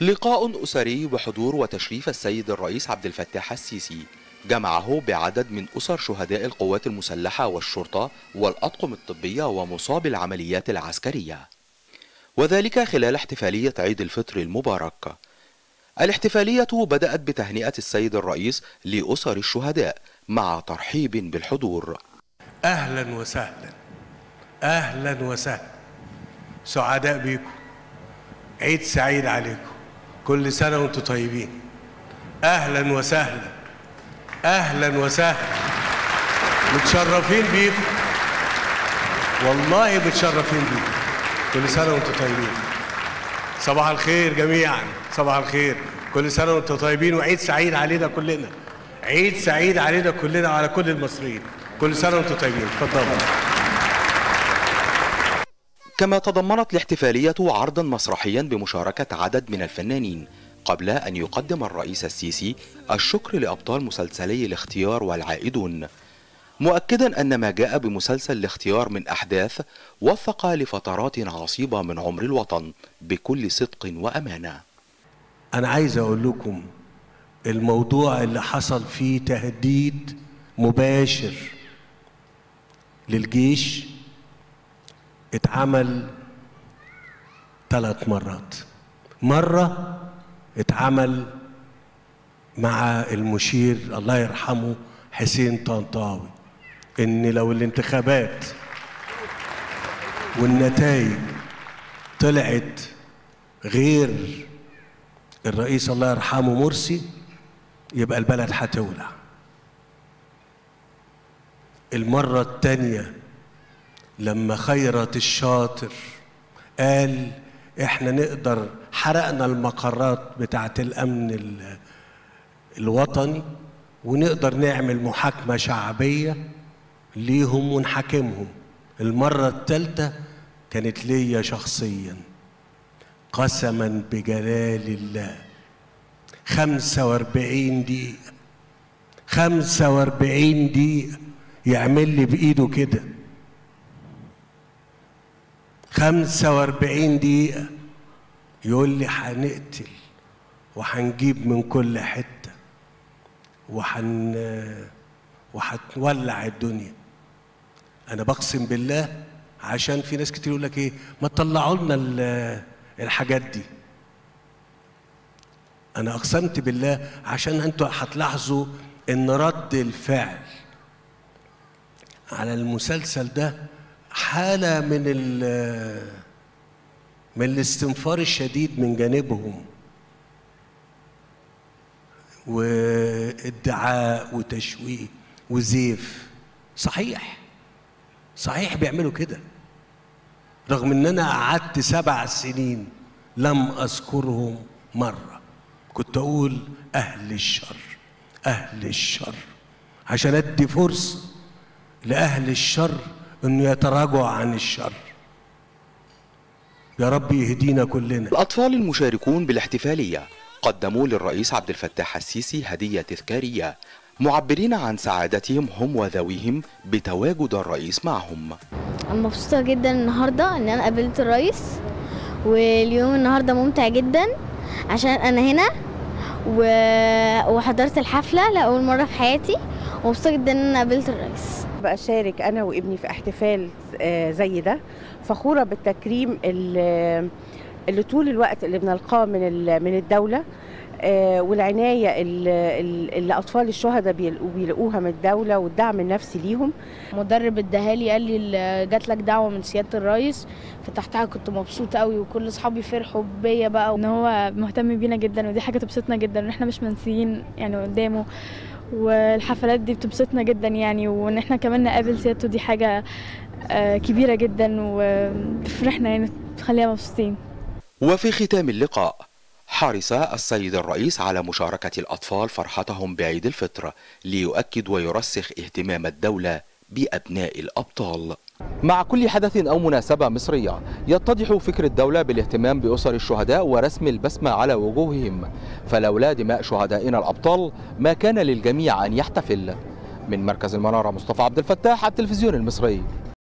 لقاء أسري بحضور وتشريف السيد الرئيس عبد الفتاح السيسي جمعه بعدد من أسر شهداء القوات المسلحة والشرطة والأطقم الطبية ومصاب العمليات العسكرية وذلك خلال احتفالية عيد الفطر المبارك الاحتفالية بدأت بتهنئة السيد الرئيس لأسر الشهداء مع ترحيب بالحضور اهلا وسهلا اهلا وسهلا سعداء بيكم عيد سعيد عليكم كل سنه وانتم طيبين اهلا وسهلا اهلا وسهلا متشرفين بيكم والله متشرفين بيكم كل سنه وانتم طيبين صباح الخير جميعا صباح الخير كل سنه وانتم طيبين وعيد سعيد علينا كلنا عيد سعيد علينا كلنا وعلى كل المصريين كل سنه وانتم طيبين اتفضلوا كما تضمنت الاحتفالية عرضا مسرحيا بمشاركة عدد من الفنانين قبل أن يقدم الرئيس السيسي الشكر لأبطال مسلسلي الاختيار والعائدون مؤكدا أن ما جاء بمسلسل الاختيار من أحداث وثق لفترات عصيبة من عمر الوطن بكل صدق وأمانة انا عايز اقول لكم الموضوع اللي حصل فيه تهديد مباشر للجيش اتعمل ثلاث مرات مرة اتعمل مع المشير الله يرحمه حسين طنطاوي ان لو الانتخابات والنتائج طلعت غير الرئيس الله يرحمه مرسي يبقى البلد هتولع المرة التانية لما خيرت الشاطر قال احنا نقدر حرقنا المقرات بتاعت الامن ال- الوطني ونقدر نعمل محاكمة شعبية ليهم ونحاكمهم المرة الثالثة كانت ليا شخصيا قسما بجلال الله خمسة واربعين دقيقة خمسة واربعين دقيقة يعمل لي بإيده كده خمسة واربعين دقيقة يقول لي هنقتل وهنجيب من كل حتة وحن وهتولع الدنيا أنا بقسم بالله عشان في ناس كتير يقول لك إيه ما تطلعوا لنا ال- الحاجات دي أنا أقسمت بالله عشان أنتوا هتلاحظوا إن رد الفعل على المسلسل ده حالة من ال من الاستنفار الشديد من جانبهم وادعاء وتشويه وزيف صحيح صحيح بيعملوا كده رغم ان انا قعدت سبع سنين لم اذكرهم مره كنت اقول اهل الشر اهل الشر عشان ادي فرصه لاهل الشر انه يتراجعوا عن الشر يا رب يهدينا كلنا الأطفال المشاركون بالاحتفالية قدموا للرئيس عبد الفتاح السيسي هدية تذكارية معبرين عن سعادتهم هم وذويهم بتواجد الرئيس معهم أنا مبسوطة جدا النهاردة إن أنا قابلت الرئيس واليوم النهاردة ممتع جدا عشان أنا هنا و... وحضرت الحفلة لأول مرة في حياتي ومبسوطة جدا إن أنا قابلت الرئيس بشارك انا وابني في احتفال آه، زي ده فخوره بالتكريم اللي اللي طول الوقت اللي بنلقاه من ال- من الدوله آه، والعنايه اللي اللي اطفال الشهداء بيلاقوا- بيلاقوها من الدوله والدعم النفسي ليهم مدرب اداهالي قال لي ال- جات لك دعوه من سياده الرئيس فتحتها كنت مبسوطه قوي وكل اصحابي فرحوا بيا بقى ان هو مهتم بينا جدا ودي حاجه تبسطنا جدا ان احنا مش منسيين يعني قدامه والحفلات دي بتبسطنا جدا يعني وان احنا كمان نقابل سيادته دي حاجه آه، كبيره جدا وبتفرحنا يعني بتخلينا مبسوطين وفي ختام اللقاء حرص السيد الرئيس على مشاركة الأطفال فرحتهم بعيد الفطر ليؤكد ويرسخ اهتمام الدولة بأبناء الأبطال مع كل حدث أو مناسبة مصرية يتضح فكر الدولة بالاهتمام بأسر الشهداء ورسم البسمة على وجوههم فلولا دماء شهدائنا الأبطال ما كان للجميع أن يحتفل من مركز المنارة مصطفى عبد الفتاح على التلفزيون المصري